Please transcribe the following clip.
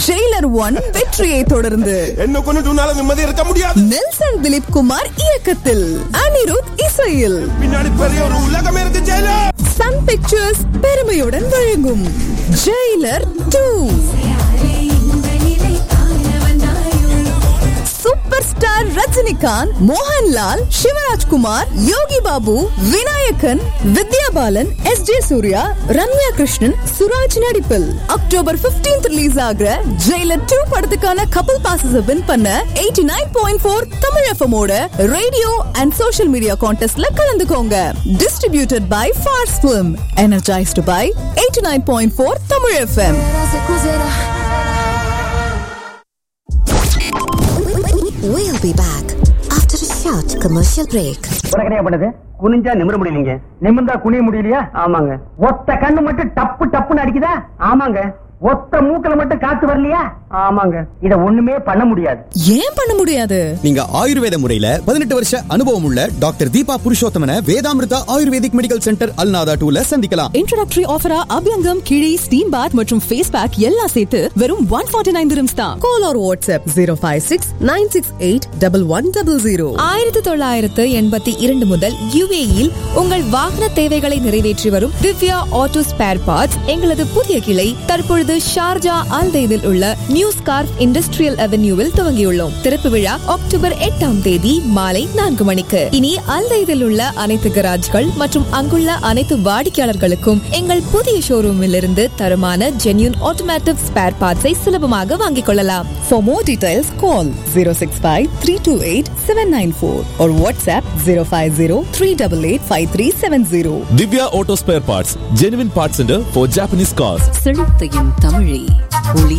Jailer one வெற்றியை தொடர்ந்து என்ன கொண்டு உன்னால நிம்மதி இருக்க முடியாது நெல்சன் திலீப் குமார் இயக்கத்தில் அனிருத் இசையில் பின்னாடி பெரிய ஒரு உலகமே இருக்கு ஜெயிலர் சன் பிக்சர்ஸ் பெருமையுடன் வழங்கும் Jailer two super star Rajinikanth Mohanlal Shivarajkumar Yogi Babu Vinayakan Vidya Balan S J Suriya Ramya Krishnan Suraj நடிப்பில் அக்டோபர் 15th ரிலீஸ் ஆகிற ஜெயிலர் டூ படத்துக்கான கப்பல் பாசஸ் வின் பண்ண eighty nine point four Tamil FM ஓட ரேடியோ அண்ட் சோஷியல் மீடியா கான்டெஸ்ட்ல கலந்துக்கோங்க distributed by Phars film energised by eighty nine point four Tamil FM We'll be back after a short commercial break. உனக்கு பண்ணது குனிஞ்சா நிமிர முடியலீங்க நிமிர்ந்தா குனிய முடியலையா ஆமாங்க ஒத்த கண்ணு மட்டும் டப்பு டப்புன்னு அடிக்குதா ஆமாங்க ஒத்த மூக்கல மட்டும் காத்து வரலையா ஆமாங்க இத ஒண்ணுமே பண்ண முடியாது ஏன் பண்ண முடியாது நீங்க ஆயுர்வேத முறையில பதினெட்டு வருஷ அனுபவம் உள்ள டாக்டர் தீபா புருஷோத்தமன Vedamrutha Ayurvedic medical centre Al Nahda டூல சந்திக்கலாம் இன்ட்ரோடக்டரி ஆஃபரா அபியங்கம் கிழி ஸ்டீம் பாத் மற்றும் ஃபேஸ் பேக் எல்லாம் சேர்த்து வெறும் ஒன் ஃபார்ட்டி நைன் திரம்ஸ் தான் call or WhatsApp zero five six nine six eight double one double zero ஆயிரத்தி தொள்ளாயிரத்து எண்பத்தி இரண்டு முதல் யுஏஇல் உங்கள் வாகன தேவைகளை நிறைவேற்றி வரும் திவ்யா ஆட்டோ ஸ்பேர் பார்ட்ஸ் எங்களது புதிய கிளை தற்பொழுது ஷார்ஜா அல்தெய்தில் உள்ள நியூ ஸ்கார்ப் இண்டஸ்ட்ரியல் அவென்யூவில் துவங்கியுள்ளோம் திறப்பு விழா அக்டோபர் எட்டாம் தேதி மாலை நான்கு மணிக்கு இனி அல்தெய்தில் உள்ள அனைத்து கராஜ்கள் மற்றும் அங்குள்ள அனைத்து வாடிக்கையாளர்களுக்கும் எங்கள் புதிய ஷோரூமில் இருந்து தரமான ஜென்யூன் ஆட்டோமேட்டிவ் ஸ்பேர் பார்ட்ஸை சுலபமாக வாங்கிக் கொள்ளலாம் For more details, call 065-328-794 or WhatsApp 050-388-5370. Divya Auto Spare Parts, genuine parts center for Japanese cars. செழித்தையும் தமிழே ஒளி